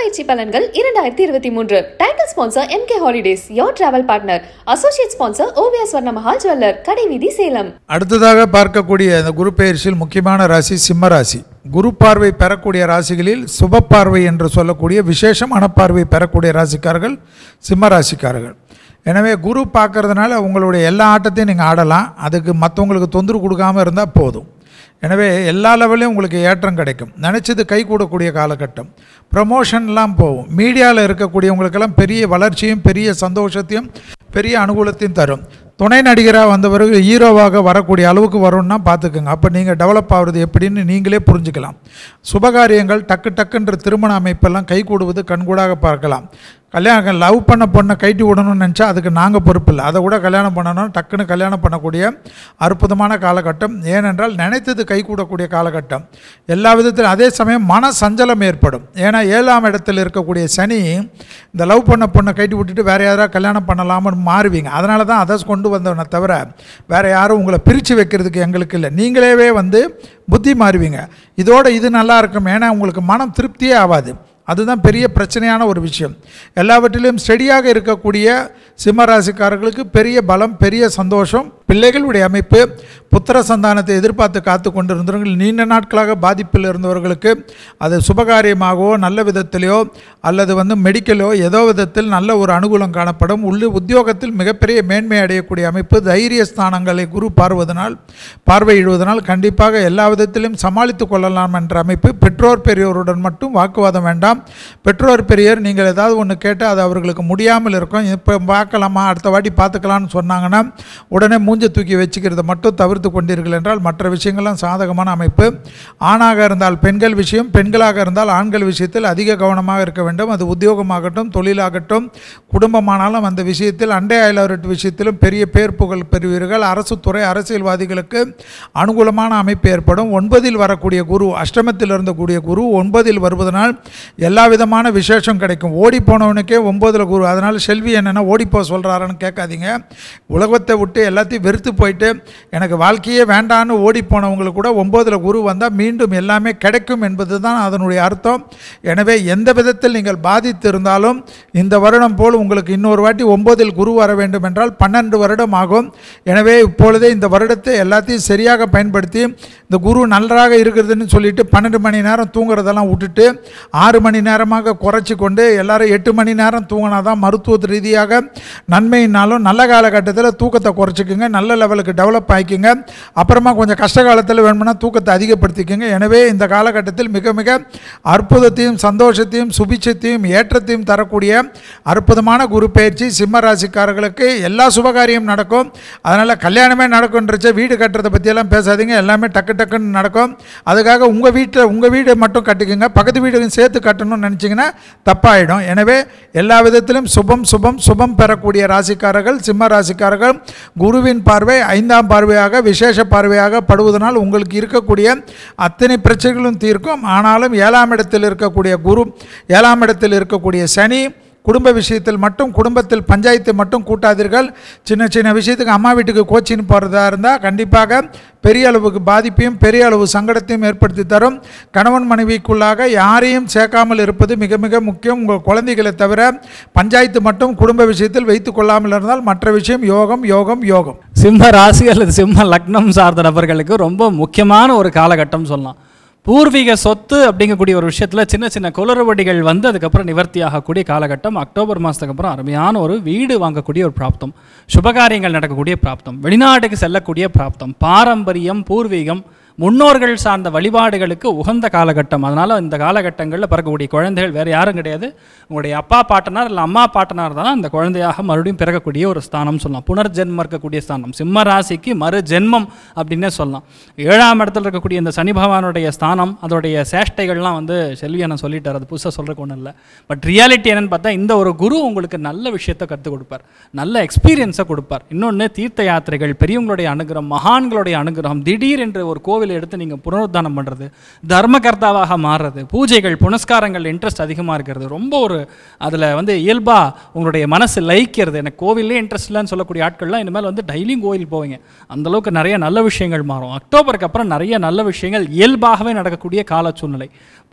பயிற்சி பலன்கள் இரண்டாயிரத்தி இருபத்தி மூன்று title sponsor M K holidays your travel partner associate sponsor Oviya Swarna Mahal jeweller கடைவீதி சேலம் அடுத்ததாக பார்க்கக்கூடிய இந்த குரு பெயர்ச்சியில் முக்கியமான ராசி சிம்ம ராசி குரு பார்வை பெறக்கூடிய ராசிகளில் சுப பார்வை என்று சொல்லக்கூடிய விசேஷமான பார்வை பெறக்கூடிய ராசிக்காரர்கள் சிம்ம ராசிக்காரர்கள் எனவே குரு பார்க்கறதுனால உங்களுடைய எல்லா ஆட்டத்தையும் நீங்கள் ஆடலாம் அதுக்கு மற்றவங்களுக்கு தொந்தரவு கொடுக்காம இருந்தால் போதும் எனவே எல்லா லெவலையும் உங்களுக்கு ஏற்றம் கிடைக்கும் நினச்சது கை கூடக்கூடிய காலகட்டம் ப்ரமோஷன்லாம் போகும் மீடியாவில் இருக்கக்கூடியவங்களுக்கெல்லாம் பெரிய வளர்ச்சியும் பெரிய சந்தோஷத்தையும் பெரிய அனுகூலத்தையும் தரும் துணை நடிகராக வந்தவர்கள் ஹீரோவாக வரக்கூடிய அளவுக்கு வரும்னா பார்த்துக்கோங்க அப்போ நீங்கள் டெவலப் ஆகுறது எப்படின்னு நீங்களே புரிஞ்சுக்கலாம் சுபகாரியங்கள் டக்கு டக்குன்ற திருமண அமைப்பெல்லாம் கைகூடுவது கண்கூடாக பார்க்கலாம் கல்யாணம் லவ் பண்ண பொண்ணை கைட்டி விடணும்னு நினச்சா அதுக்கு நாங்கள் பொறுப்பு இல்லை அதை கூட கல்யாணம் பண்ணணும் டக்குன்னு கல்யாணம் பண்ணக்கூடிய அற்புதமான காலகட்டம் ஏனென்றால் நினைத்தது கைகூடக்கூடிய காலகட்டம் எல்லா விதத்திலும் அதே சமயம் மன சஞ்சலம் ஏற்படும் ஏன்னா ஏழாம் இடத்தில் இருக்கக்கூடிய சனி இந்த லவ் பண்ண பொண்ணை கைட்டி விட்டுட்டு வேறு யாராவது கல்யாணம் பண்ணலாம்னு மாறுவீங்க அதனால தான் அதை கொண்டு வந்தவனை தவிர வேறு யாரும் உங்களை பிரித்து வைக்கிறதுக்கு எங்களுக்கு இல்லை நீங்களே வந்து புத்தி மாறுவீங்க இதோட இது நல்லா இருக்கும் ஏன்னா உங்களுக்கு மனம் திருப்தியே ஆகாது அதுதான் பெரிய பிரச்சனையான ஒரு விஷயம் எல்லாவற்றிலும் ஸ்டெடியாக இருக்கக்கூடிய சிம்மராசிக்காரர்களுக்கு பெரிய பலம் பெரிய சந்தோஷம் பிள்ளைகளுடைய அமைப்பு புத்திர சந்தானத்தை எதிர்பார்த்து காத்து கொண்டிருந்தவர்கள் நீண்ட நாட்களாக பாதிப்பில் இருந்தவர்களுக்கு அது சுபகாரியமாகவோ நல்ல விதத்திலையோ அல்லது வந்து மெடிக்கலோ ஏதோ விதத்தில் நல்ல ஒரு அனுகூலம் காணப்படும் உள்ளு உத்தியோகத்தில் மிகப்பெரிய மேன்மை அடையக்கூடிய அமைப்பு தைரிய ஸ்தானங்களை குரு பார்வதனால் பார்வையிடுவதனால் கண்டிப்பாக எல்லா விதத்திலும் சமாளித்து கொள்ளலாம் என்ற அமைப்பு பெற்றோர் பெரியோருடன் மட்டும் வாக்குவாதம் வேண்டாம் பெற்றோர் பெரியோர் நீங்கள் ஏதாவது ஒன்று கேட்டால் அது அவர்களுக்கு முடியாமல் இருக்கும் இப்போ பார்க்கலாமா அடுத்த வாட்டி பார்த்துக்கலாம்னு சொன்னாங்கன்னா உடனே மூஞ்ச தூக்கி வச்சுக்கிறத மட்டும் தவிர்த்து கொண்டீர்கள் என்றால் மற்ற விஷயங்கள்லாம் சாதகமான அமைப்பு ஆணாக இருந்தால் பெண்கள் விஷயம் பெண்களாக இருந்தால் ஆண்கள் விஷயத்தில் அதிக கவனமாக இருக்க வேண்டும் அது உத்தியோகமாகட்டும் தொழிலாகட்டும் குடும்பமானாலும் அந்த விஷயத்தில் அண்டை அயலவரட்டு விஷயத்திலும் பெரிய பேர் புகழ் பெறுவீர்கள் அரசு துறை அரசியல்வாதிகளுக்கு அனுகூலமான அமைப்பு ஏற்படும் ஒன்பதில் வரக்கூடிய குரு அஷ்டமத்தில் இருந்தக்கூடிய குரு ஒன்பதில் வருவதனால் எல்லா விதமான விசேஷம் கிடைக்கும் ஓடி போனவனுக்கே ஒன்பதில் குரு அதனால் செல்வி என்னென்னா ஓடிப்போ சொல்கிறாருன்னு கேட்காதீங்க உலகத்தை விட்டு எல்லாத்தையும் வெறுத்து போயிட்டு எனக்கு வாழ்க்கையே வேண்டான்னு ஓடி போனவங்களுக்கு கூட ஒம்போதில் குரு வந்தால் மீண்டும் எல்லாமே கிடைக்கும் என்பது தான் அதனுடைய அர்த்தம் எனவே எந்த விதத்தில் நீங்கள் பாதித்து இருந்தாலும் இந்த வருடம் போல் உங்களுக்கு இன்னொரு வாட்டி ஒம்போதில் குரு வர வேண்டும் என்றால் பன்னெண்டு வருடம் ஆகும் எனவே இப்பொழுதே இந்த வருடத்தை எல்லாத்தையும் சரியாக பயன்படுத்தி இந்த குரு நன்றாக இருக்கிறதுன்னு சொல்லிட்டு பன்னெண்டு மணி நேரம் தூங்குறதெல்லாம் விட்டுட்டு ஆறு மணி நேரமாக குறைச்சி கொண்டு எல்லாரும் எட்டு மணி நேரம் தூங்கினா தான் மருத்துவ ரீதியாக நன்மையினாலும் நல்ல காலகட்டத்தில் தூக்கத்தை குறைச்சிக்கோங்க நல்ல லெவலுக்கு டெவலப் ஆகிக்குங்க அப்புறமா கொஞ்சம் கஷ்ட காலத்தில் வேணும்னா தூக்கத்தை அதிகப்படுத்திக்கோங்க எனவே இந்த காலகட்டத்தில் மிக மிக அற்புதத்தையும் சந்தோஷத்தையும் சுபிட்சத்தையும் ஏற்றத்தையும் தரக்கூடிய அற்புதமான குரு பயிற்சி சிம்ம ராசிக்காரர்களுக்கு எல்லா சுபகாரியம் நடக்கும் அதனால் கல்யாணமே நடக்கும்ன்றச்ச வீடு கட்டுறதை பற்றியெல்லாம் பேசாதீங்க எல்லாமே டக்கு டக்குன்னு நடக்கும் அதுக்காக உங்கள் வீட்டில் உங்கள் வீடு மட்டும் கட்டிக்கோங்க பக்கத்து வீடுக்கும் சேர்த்து கட்டணும்னு நினச்சிங்கன்னா தப்பாயிடும் எனவே எல்லா விதத்திலும் சுபம் சுபம் சுபம் பெறக்கூடிய ராசிக்காரர்கள் சிம்ம ராசிக்காரர்கள் குருவின் பார்வை ஐந்தாம் பார்வையாக விசேஷ பார்வையாக படுவதனால் உங்களுக்கு இருக்கக்கூடிய அத்தனை பிரச்சனைகளும் தீர்க்கும் ஆனாலும் ஏழாம் இடத்தில் இருக்கக்கூடிய குரு ஏழாம் இடத்தில் இருக்கக்கூடிய சனி குடும்ப விஷயத்தில் மட்டும் குடும்பத்தில் பஞ்சாயத்தை மட்டும் கூட்டாதீர்கள் சின்ன சின்ன விஷயத்துக்கு அம்மா வீட்டுக்கு கோச்சின்னு போகிறதா இருந்தால் கண்டிப்பாக பெரிய அளவுக்கு பாதிப்பையும் பெரிய அளவு சங்கடத்தையும் ஏற்படுத்தி தரும் கணவன் மனைவிக்குள்ளாக யாரையும் சேர்க்காமல் இருப்பது மிக மிக முக்கியம் உங்கள் குழந்தைகளை தவிர பஞ்சாயத்து மட்டும் குடும்ப விஷயத்தில் வைத்து கொள்ளாமல் இருந்தால் மற்ற விஷயம் யோகம் யோகம் யோகம் சிம்ம ராசி அல்லது சிம்ம லக்னம் சார்ந்த நபர்களுக்கு ரொம்ப முக்கியமான ஒரு காலகட்டம் சொல்லலாம் பூர்வீக சொத்து அப்படிங்கக்கூடிய ஒரு விஷயத்தில் சின்ன சின்ன குளறுபடிகள் வந்து அதுக்கப்புறம் நிவர்த்தி ஆகக்கூடிய காலகட்டம் அக்டோபர் மாதத்துக்கு அப்புறம் அருமையான ஒரு வீடு வாங்கக்கூடிய ஒரு பிராப்தம் சுபகாரியங்கள் நடக்கக்கூடிய பிராப்தம் வெளிநாட்டுக்கு செல்லக்கூடிய பிராப்தம் பாரம்பரியம் பூர்வீகம் முன்னோர்கள் சார்ந்த வழிபாடுகளுக்கு உகந்த காலகட்டம் அதனால் இந்த காலகட்டங்களில் பிறக்கக்கூடிய குழந்தைகள் வேறு யாரும் கிடையாது உங்களுடைய அப்பா பாட்டனார் இல்லை அம்மா பாட்டனார் தான் அந்த குழந்தையாக மறுபடியும் பிறக்கக்கூடிய ஒரு ஸ்தானம் சொல்லலாம் புனர்ஜென்மம் இருக்கக்கூடிய ஸ்தானம் சிம்ம ராசிக்கு மறு ஜென்மம் அப்படின்னே சொல்லலாம் ஏழாம் இடத்துல இருக்கக்கூடிய இந்த சனி பகவானுடைய ஸ்தானம் அதோடைய சேஷ்டைகள்லாம் வந்து செல்வி அண்ணன் சொல்லிட்டார் அது புதுசாக சொல்கிறக்கு ஒன்றும் இல்லை பட் ரியாலிட்டி என்னன்னு பார்த்தா இந்த ஒரு குரு உங்களுக்கு நல்ல விஷயத்தை கற்றுக் கொடுப்பார் நல்ல எக்ஸ்பீரியன்ஸை கொடுப்பார் இன்னொன்று தீர்த்த யாத்திரைகள் பெரியவங்களுடைய அனுகிரகம் மகான்களுடைய அனுகிரகம் திடீர் என்று ஒரு கோவில் எடுத்து நீங்கள் புனருத்தானம் பண்ணுறது தர்மகர்த்தாவாக மாறுறது பூஜைகள் புனஸ்காரங்கள் இன்ட்ரெஸ்ட் அதிகமாக இருக்கிறது ரொம்ப ஒரு அதில் வந்து இயல்பாக உங்களுடைய மனசு லயிக்கிறது எனக்கு கோவிலே இன்ட்ரெஸ்ட் இல்லைன்னு சொல்லக்கூடிய ஆட்கள்லாம் இனிமேல் வந்து டெய்லியும் கோவில் போவீங்க அந்தளவுக்கு நிறைய நல்ல விஷயங்கள் மாறும் அக்டோபருக்கு அப்புறம் நிறைய நல்ல விஷயங்கள் இயல்பாகவே நடக்கக்கூடிய கால சூழ்நிலை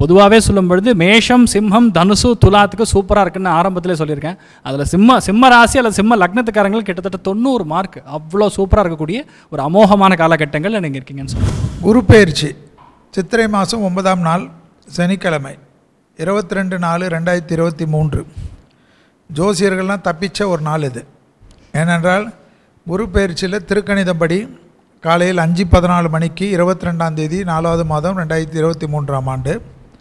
பொதுவாகவே சொல்லும் பொழுது மேஷம் சிம்மம் தனுசு துலாத்துக்கு சூப்பராக இருக்குன்னு ஆரம்பத்திலே சொல்லியிருக்கேன் அதில் சிம்ம சிம்ம ராசி அல்லது சிம்ம லக்னத்துக்காரங்கள் கிட்டத்தட்ட தொண்ணூறு மார்க் அவ்வளோ சூப்பராக இருக்கக்கூடிய ஒரு அமோகமான காலகட்டங்கள் நீங்கள் இருக்கீங்கன்னு சொல்லுங்கள் குரு பெயர்ச்சி சித்திரை மாதம் ஒன்பதாம் நாள் சனிக்கிழமை இருபத்தி ரெண்டு நாலு ரெண்டாயிரத்தி இருபத்தி மூன்று ஜோசியர்கள்லாம் தப்பிச்ச ஒரு நாள் இது ஏனென்றால் குரு பெயர்ச்சியில் திருக்கணிதப்படி காலையில் அஞ்சு பதினாலு மணிக்கு இருபத்தி ரெண்டாம் தேதி நாலாவது மாதம் ரெண்டாயிரத்தி இருபத்தி மூன்றாம் ஆண்டு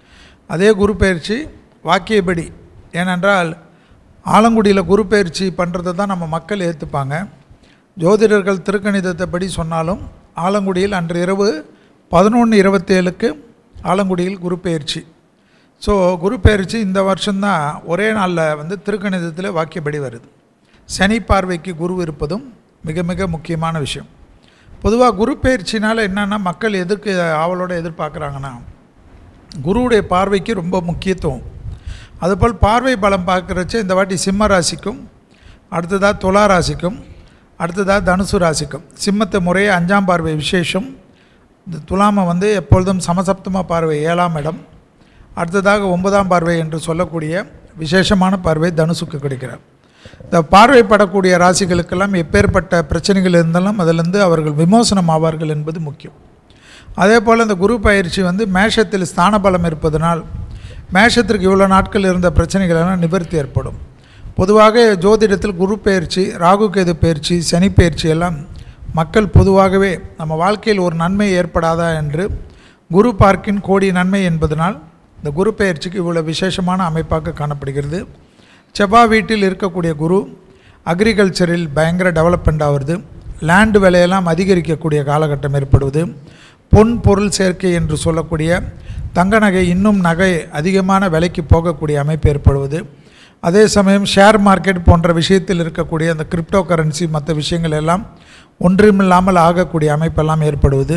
அதே குரு பெயர்ச்சி வாக்கியப்படி ஏனென்றால் ஆலங்குடியில் குரு பெயர்ச்சி பண்ணுறதை தான் நம்ம மக்கள் ஏற்றுப்பாங்க ஜோதிடர்கள் திருக்கணிதத்தை படி சொன்னாலும் ஆலங்குடியில் அன்று இரவு பதினொன்று இருபத்தேழுக்கு ஆலங்குடியில் குரு பெயர்ச்சி ஸோ குரு பெயர்ச்சி இந்த வருஷம்தான் ஒரே நாளில் வந்து திருக்கணிதத்தில் வாக்கியப்படி வருது சனி பார்வைக்கு குரு இருப்பதும் மிக மிக முக்கியமான விஷயம் பொதுவாக குரு பெயர்ச்சினால் என்னென்னா மக்கள் எதுக்கு ஆவலோடு எதிர்பார்க்குறாங்கன்னா குருவுடைய பார்வைக்கு ரொம்ப முக்கியத்துவம் அதுபோல் பார்வை பலம் பார்க்குறச்ச இந்த வாட்டி சிம்ம ராசிக்கும் அடுத்ததாக துலா ராசிக்கும் அடுத்ததாக தனுசு ராசிக்கும் சிம்மத்தை முறையே அஞ்சாம் பார்வை விசேஷம் இந்த துலாமை வந்து எப்பொழுதும் சமசப்தம பார்வை ஏழாம் இடம் அடுத்ததாக ஒன்பதாம் பார்வை என்று சொல்லக்கூடிய விசேஷமான பார்வை தனுசுக்கு கிடைக்கிறார் இந்த பார்வைப்படக்கூடிய ராசிகளுக்கெல்லாம் எப்பேற்பட்ட பிரச்சனைகள் இருந்தாலும் அதிலிருந்து அவர்கள் விமோசனம் ஆவார்கள் என்பது முக்கியம் அதே போல் இந்த குரு பயிற்சி வந்து மேஷத்தில் ஸ்தான பலம் இருப்பதனால் மேஷத்திற்கு இவ்வளோ நாட்கள் இருந்த பிரச்சனைகள் எல்லாம் நிவர்த்தி ஏற்படும் பொதுவாக ஜோதிடத்தில் குரு பயிற்சி ராகு கேது பயிற்சி சனி பயிற்சி எல்லாம் மக்கள் பொதுவாகவே நம்ம வாழ்க்கையில் ஒரு நன்மை ஏற்படாதா என்று குரு பார்க்கின் கோடி நன்மை என்பதனால் இந்த குரு பயிற்சிக்கு இவ்வளோ விசேஷமான அமைப்பாக காணப்படுகிறது செவ்வாய் வீட்டில் இருக்கக்கூடிய குரு அக்ரிகல்ச்சரில் பயங்கர டெவலப்மெண்ட் ஆகுறது லேண்டு விலையெல்லாம் அதிகரிக்கக்கூடிய காலகட்டம் ஏற்படுவது பொன் பொருள் சேர்க்கை என்று சொல்லக்கூடிய தங்க நகை இன்னும் நகை அதிகமான விலைக்கு போகக்கூடிய அமைப்பு ஏற்படுவது அதே சமயம் ஷேர் மார்க்கெட் போன்ற விஷயத்தில் இருக்கக்கூடிய அந்த கிரிப்டோ கரன்சி மற்ற விஷயங்கள் எல்லாம் ஒன்றுமில்லாமல் ஆகக்கூடிய அமைப்பெல்லாம் ஏற்படுவது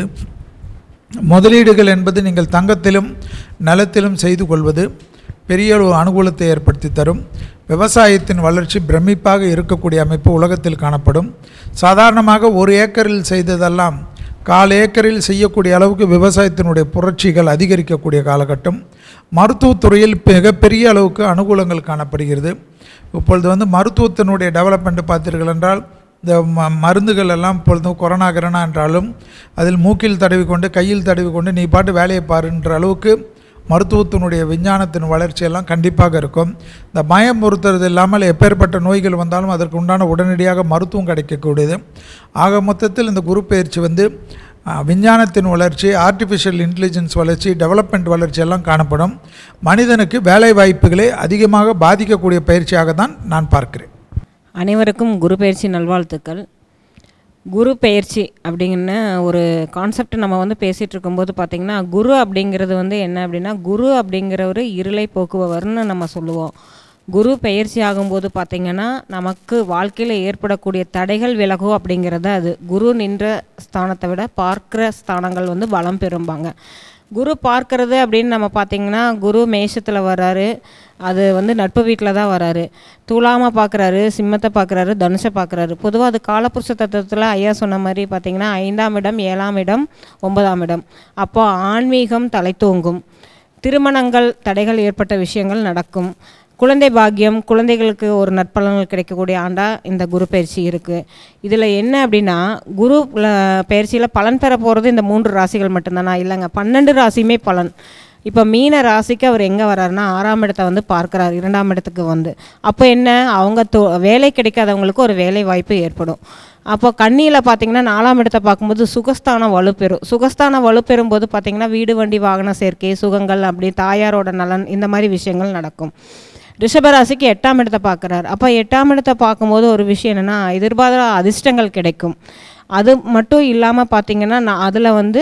முதலீடுகள் என்பது நீங்கள் தங்கத்திலும் நிலத்திலும் செய்து கொள்வது பெரிய ஒரு அனுகூலத்தை ஏற்படுத்தி தரும் விவசாயத்தின் வளர்ச்சி பிரமிப்பாக இருக்கக்கூடிய அமைப்பு உலகத்தில் காணப்படும் சாதாரணமாக ஒரு ஏக்கரில் செய்ததெல்லாம் கால் ஏக்கரில் செய்யக்கூடிய அளவுக்கு விவசாயத்தினுடைய புரட்சிகள் அதிகரிக்கக்கூடிய காலகட்டம் மருத்துவத்துறையில் மிகப்பெரிய அளவுக்கு அனுகூலங்கள் காணப்படுகிறது இப்பொழுது வந்து மருத்துவத்தினுடைய டெவலப்மெண்ட் பார்த்தீர்கள் என்றால் இந்த ம மருந்துகள் எல்லாம் இப்பொழுதும் கொரோனா கிரணா என்றாலும் அதில் மூக்கில் தடவி கொண்டு கையில் தடவி கொண்டு நீ பாட்டு வேலையை பாருன்ற அளவுக்கு மருத்துவத்தினுடைய விஞ்ஞானத்தின் வளர்ச்சியெல்லாம் கண்டிப்பாக இருக்கும் இந்த பயம் பொறுத்துறது இல்லாமல் எப்பேற்பட்ட நோய்கள் வந்தாலும் அதற்கு உண்டான உடனடியாக மருத்துவம் கிடைக்கக்கூடியது ஆக மொத்தத்தில் இந்த குரு பயிற்சி வந்து அஹ், விஞ்ஞானத்தின் வளர்ச்சி ஆர்டிஃபிஷியல் இன்டெலிஜென்ஸ் வளர்ச்சி டெவலப்மெண்ட் வளர்ச்சி எல்லாம் காணப்படும் மனிதனுக்கு வேலை வாய்ப்புகளை அதிகமாக பாதிக்கக்கூடிய பயிற்சியாக தான் நான் பார்க்கிறேன் அனைவருக்கும் குரு பயிற்சி நல்வாழ்த்துக்கள் குரு பெயர்ச்சி அப்படிங்கிற ஒரு கான்செப்ட் நம்ம வந்து பேசிகிட்டு இருக்கும்போது பார்த்திங்கன்னா குரு அப்படிங்கிறது வந்து என்ன அப்படின்னா குரு அப்படிங்கிறவர் இருளை போக்குபவர்னு நம்ம சொல்லுவோம் குரு பெயர்ச்சி ஆகும்போது பார்த்திங்கன்னா நமக்கு வாழ்க்கையில் ஏற்படக்கூடிய தடைகள் விலகும் அப்படிங்கிறது அது குரு நின்ற ஸ்தானத்தை விட பார்க்கிற ஸ்தானங்கள் வந்து பலம் பெறும்பாங்க குரு பார்க்கறது அப்படின்னு நம்ம பார்த்திங்கன்னா குரு மேஷத்தில் வர்றாரு அது வந்து நட்பு வீட்டில் தான் வராரு துலாம பார்க்குறாரு சிம்மத்தை பார்க்குறாரு தனுஷை பார்க்குறாரு பொதுவாக அது காலப்புருஷ தத்துவத்தில் ஐயா சொன்ன மாதிரி பார்த்திங்கன்னா ஐந்தாம் இடம் ஏழாம் இடம் ஒன்பதாம் இடம் அப்போ ஆன்மீகம் தலைத்தோங்கும் திருமணங்கள் தடைகள் ஏற்பட்ட விஷயங்கள் நடக்கும் குழந்தை பாக்கியம் குழந்தைகளுக்கு ஒரு நற்பலன்கள் கிடைக்கக்கூடிய ஆண்டா இந்த குரு பயிற்சி இருக்குது இதில் என்ன அப்படின்னா குரு பயிற்சியில் பலன் பெற போகிறது இந்த மூன்று ராசிகள் மட்டும்தானா இல்லைங்க பன்னெண்டு ராசியுமே பலன் இப்போ மீன ராசிக்கு அவர் எங்கே வர்றாருன்னா ஆறாம் இடத்தை வந்து பார்க்குறாரு இரண்டாம் இடத்துக்கு வந்து அப்போ என்ன அவங்க தொ வேலை கிடைக்காதவங்களுக்கு ஒரு வேலை வாய்ப்பு ஏற்படும் அப்போ கண்ணியில் பார்த்தீங்கன்னா நாலாம் இடத்தை பார்க்கும்போது சுகஸ்தானம் வலுப்பெறும் சுகஸ்தானம் வலுப்பெறும் போது பார்த்தீங்கன்னா வீடு வண்டி வாகன சேர்க்கை சுகங்கள் அப்படி தாயாரோட நலன் இந்த மாதிரி விஷயங்கள் நடக்கும் ரிஷபராசிக்கு எட்டாம் இடத்தை பார்க்குறாரு அப்போ எட்டாம் இடத்தை பார்க்கும்போது ஒரு விஷயம் என்னென்னா எதிர்பாராத அதிர்ஷ்டங்கள் கிடைக்கும் அது மட்டும் இல்லாமல் பார்த்தீங்கன்னா நான் அதில் வந்து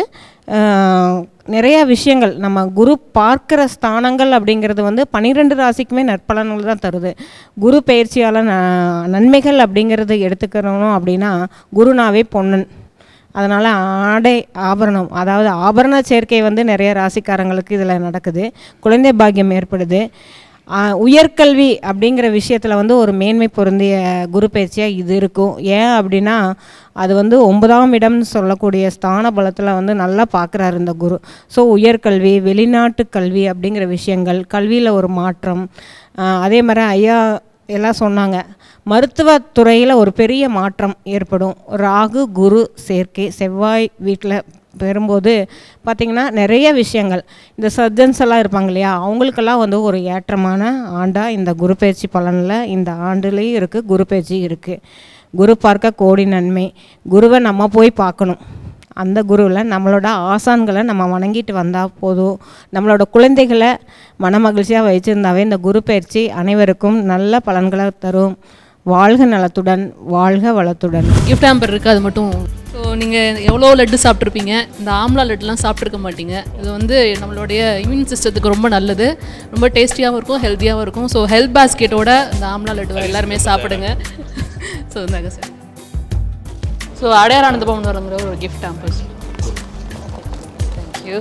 ஆஹ், நிறைய விஷயங்கள் நம்ம குரு பார்க்கிற ஸ்தானங்கள் அப்படிங்கிறது வந்து பன்னிரெண்டு ராசிக்குமே நற்பலன்கள் தான் தருது குரு பயிற்சியால் ந நன்மைகள் அப்படிங்கிறது எடுத்துக்கிறோம் அப்படின்னா குருனாவே பொன்னன் அதனால் ஆடை ஆபரணம் அதாவது ஆபரண சேர்க்கை வந்து நிறைய ராசிக்காரங்களுக்கு இதில் நடக்குது குழந்தை பாக்கியம் ஏற்படுது ஆஹ் உயர்கல்வி அப்படிங்கிற விஷயத்தில் வந்து ஒரு மேன்மை பொருந்திய குரு பயிற்சியாக இது இருக்கும் ஏன் அப்படின்னா அது வந்து ஒன்பதாம் இடம்னு சொல்லக்கூடிய ஸ்தான பலத்தில் வந்து நல்லா பார்க்குறாரு இந்த குரு ஸோ உயர்கல்வி வெளிநாட்டு கல்வி அப்படிங்கிற விஷயங்கள் கல்வியில் ஒரு மாற்றம் ஆஹ் அதே மாதிரி ஐயா எல்லாம் சொன்னாங்க மருத்துவத்துறையில் ஒரு பெரிய மாற்றம் ஏற்படும் ராகு குரு சேர்க்கை செவ்வாய் வீட்டில் பெறும்போது பார்த்திங்கன்னா நிறைய விஷயங்கள் இந்த சர்ஜன்ஸ் எல்லாம் இருப்பாங்க இல்லையா அவங்களுக்கெல்லாம் வந்து ஒரு ஏற்றமான ஆண்டாக இந்த குரு பயிற்சி பலனில் இந்த ஆண்டுலேயும் இருக்குது குரு பயிற்சி இருக்குது குரு பார்க்க கோடி நன்மை குருவை நம்ம போய் பார்க்கணும் அந்த குருவில் நம்மளோட ஆசான்களை நம்ம வணங்கிட்டு வந்தால் போதும் நம்மளோட குழந்தைகளை மனமகிழ்ச்சியாக வச்சுருந்தாவே இந்த குரு பயிற்சி அனைவருக்கும் நல்ல பலன்களை தரும் வாழ்க நலத்துடன் வாழ்க வளத்துடன் கிஃப்ட் ஹேம்பர் இருக்குது அது மட்டும் ஸோ நீங்கள் எவ்வளோ லட்டு சாப்பிட்ருப்பீங்க இந்த ஆம்லா லட்டுலாம் சாப்பிட்ருக்க மாட்டீங்க இது வந்து நம்மளுடைய இம்யூன் சிஸ்டத்துக்கு ரொம்ப நல்லது ரொம்ப டேஸ்டியாகவும் இருக்கும் ஹெல்த்தியாகவும் இருக்கும் ஸோ ஹெல்த் பாஸ்கெட்டோட இந்த ஆம்லா லட்டு எல்லாருமே சாப்பிடுங்க ஸோ இந்தாங்க சார் ஸோ அடையார் ஆனந்த பவன் வரங்கிற ஒரு கிஃப்ட் ஹேம்பர்ஸ் தேங்க்யூ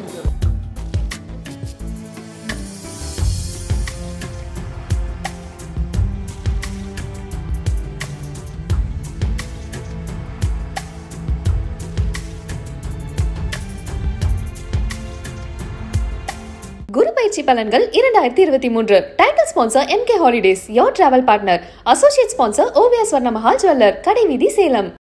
குரு பயிற்சி பலன்கள் இரண்டாயிரத்தி இருபத்தி மூன்று title sponsor MK holidays your travel partner associate sponsor Oviya Swarna Mahal jeweller கடைவீதி சேலம்